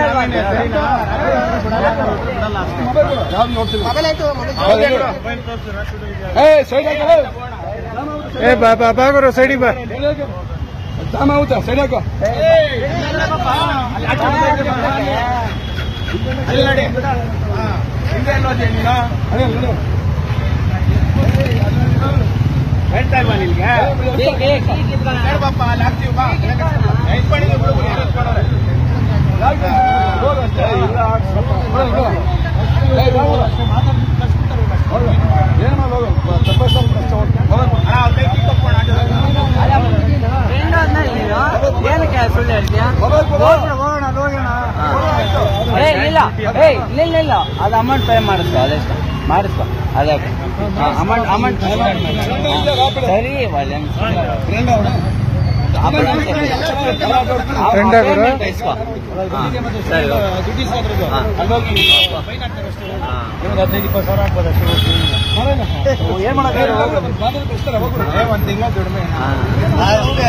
ಏ ಸೈಡ್ ಹಾಕೋ ಏ ಬಾ ಬಾ ಬಾ ಗುರು ಸೈಡಿಗೆ ಬಾ ಜಾಮ ಆಗುತ್ತಾ ಸೈಡ್ ಹಾಕೋ ಅಲ್ಲಿ ನೋಡಿ ಹಾ. ಹಿಂದೆ ಎಲ್ಲ್ ಹೋದ್ಯ ನೀನು ಅದೇ ನೋಡಿ. ಹೇಳ್ತಾ ಇಲ್ವಾ ನಿನ್ಗೆ ಹೇಳ್ಬಪ್ಪ ಅಲ್ಲಿ ಹಾಕ್ತೀವಿ ಬಾ ಇಟ್ಕೊಂಡಿದ್ದೀವಿ ಬಿಡು ಬಿಡು, ಯಾರು ಇಟ್ಕೊಳ್ಳೋರೆ? ಹೋಗು ಅಷ್ಟೇ. ಇಲ್ಲ, ಸ್ವಲ್ಪ ಹೋಗು, ಹೋಗು. ಏ, ಹೋಗು. ಹೋಗು. ಏನ್ ಮಾಡೋದು ಹೋಗು. ತಪಾಸಣೆ ಅಷ್ಟೇ ಹೋಗು. ಹೋಗು. ಹಾ, ಕೈ ಕಿತ್ತು ತಕ್ಕೊಂಡು ಆಟೋದಲ್ಲಿ. ಏನಕ್ಕೆ ಸುಳ್ಳು ಹೇಳ್ತೀಯಾ ಹೋಗು, ಹೋಗು. ಹೋಗೋಣ, ಹೋಗೋಣ. ಏ ಇಲ್ಲ ಏ ಇಲ್ಲ ಇಲ್ಲ ಇಲ್ಲ ಅದು ಅಮೌಂಟ್ ಪೇ ಮಾಡಿಸ್ಕೊ ಅದಷ್ಟು ಮಾಡಿಸ್ಕೊ ಅದೇ ಅಮೌಂಟ್ ಅಮೌಂಟ್ ಸರಿ ಒಳ್ಳೆ ಫ್ರೆಂಡ್ ಅವನು. ಫ್ರೆಂಡ್ ಆಗಿರು? ಇಸ್ಕೊ ಸರಿ ದುಡ್ಡು ಇಸ್ಕೊಂಡ್ರು. ಹಾ. ಅಲ್ಲಿ ಹೋಗಿ ಇನ್ನೊಂದು ಹದಿನೈದು ಇಪ್ಪತ್ತು ಸಾವಿರ ಹಾಕ್ಬೋದು ಅಷ್ಟೇ ಹೋಗಿ. ಏನ್ ಮಾಡಕ್ಕೆ ಹೋಗು. ಮಾತಾಡಿ ಕಳಿಸ್ತಾರೆ, ಹೋಗು. ಏ, ಒಂದ್ ತಿಂಗಳ ದುಡಿಮೆ ಹಾ. ಅಷ್ಟೇ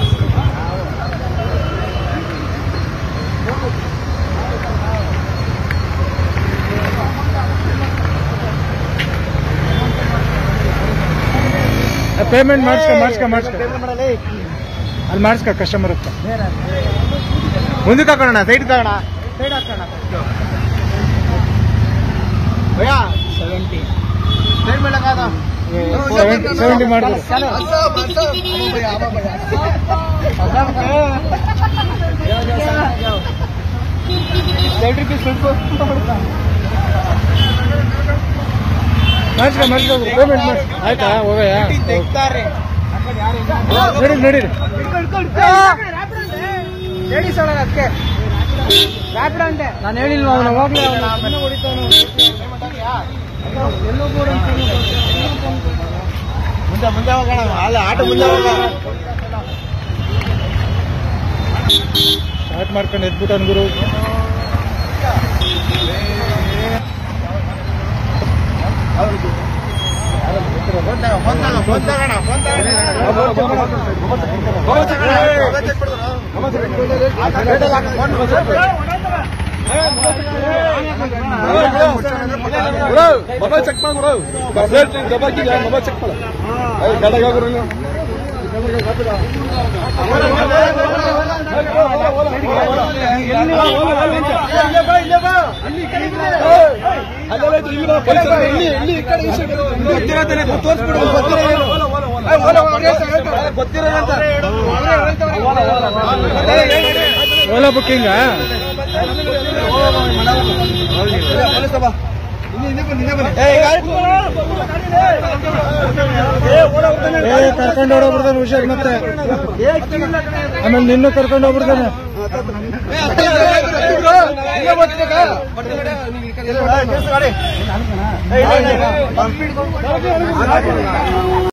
ಪೇಮೆಂಟ್ ಮಾಡಿಸ್ಕೊ ಮಾಡಿಸ್ಕೊ ಮಾಡಿಸ್ಕೊ ಅಲ್ಲಿ ಮಾಡಿಸ್ಕೊ ಕಸ್ಟಮರ್ ಹತ್ರ ಮುಂದೆ ತಗೋಣ ಸೈಡ್ ತಗೋಣ ಸೈಡ್ ಹಾಕೋಣ ಭಯ ಸೆವೆಂಟಿ ಸೈಡ್ ಮೇಲಕ್ಕಾದ ಸೆವೆಂಟಿ ಮಾಡ್ಬೋದು ಮಾಡಿಸ್ಕೊ ಮಾಡಿಸ್ಕೊ ಪೇಮೆಂಟ್ ಮಾಡಿ ಆಯ್ತಾ ಹೋಗಯ್ಯ ತೆಗ್ತಾರೆ ನಡೀರಿ ನಡೀರಿ ಲೇಡೀಸ್ ಒಳಗೆ ಅದಕ್ಕೆ ರ್ಯಾಪಿಡ್ ಅಂತೆ ನಾನು ಹೇಳಿಲ್ವ ಅವನು ಹೋಗ್ಲಿ ಮುಂದೆ ಮುಂದೆ ಹೋಗೋಣ ಅಲ್ಲ ಆಟೋ ಮುಂದೆ ಹೋಗೋಣ ಸ್ಟಾರ್ಟ್ ಮಾಡ್ಕೊಂಡು ಎದ್ಬಿಟ್ಟನ್ ಗುರು ಫೋನ್ ತಗೋ ಫೋನ್ ತಗೋ ಫೋನ್ ತಗೋಣ ಫೋನ್ ಮೊಬೈಲ್ ಚೆಕ್ ಮಾಡು ಮೊಬೈಲ್ ಚೆಕ್ ಮಾಡು ಗಡಗ ಗುರು ನೀವು. ಅಲ್ಲೇ ಇದ್ದು ಇಲ್ಲಿ ಬಾ, police ಅವ್ರು ಇಲ್ಲಿ, ಇಲ್ಲಿ, ಈ ಕಡೆ ಈ side ಇರೋದು. ಇಲ್ಲಿ ಗೊತ್ತಿರೋದೇನೆ, ತೋರ್ಸ್ಬಿಡು, ಗೊತ್ತಿರೋ ಏನು? ಏ, ಓಲ, ಓಲ, ಹೇಳ್ತಾರೆ, ಹೇಳ್ತಾರೆ. ಗೊತ್ತಿರೋ ಹೇಳ್ತಾರೆ. ಓಲಾ ಬುಕ್ಕಿಂಗ್ ಏ ಕರ್ಕೊಂಡು ಹೋಗ್ಬಿಡ್ತಾನೆ ಹುಷಾರ್ ಮತ್ತೆ ಆಮೇಲೆ ನಿನ್ನೂ ಕರ್ಕೊಂಡು ಹೋಗ್ಬಿಡ್ತಾನೆ ಗಾಡಿ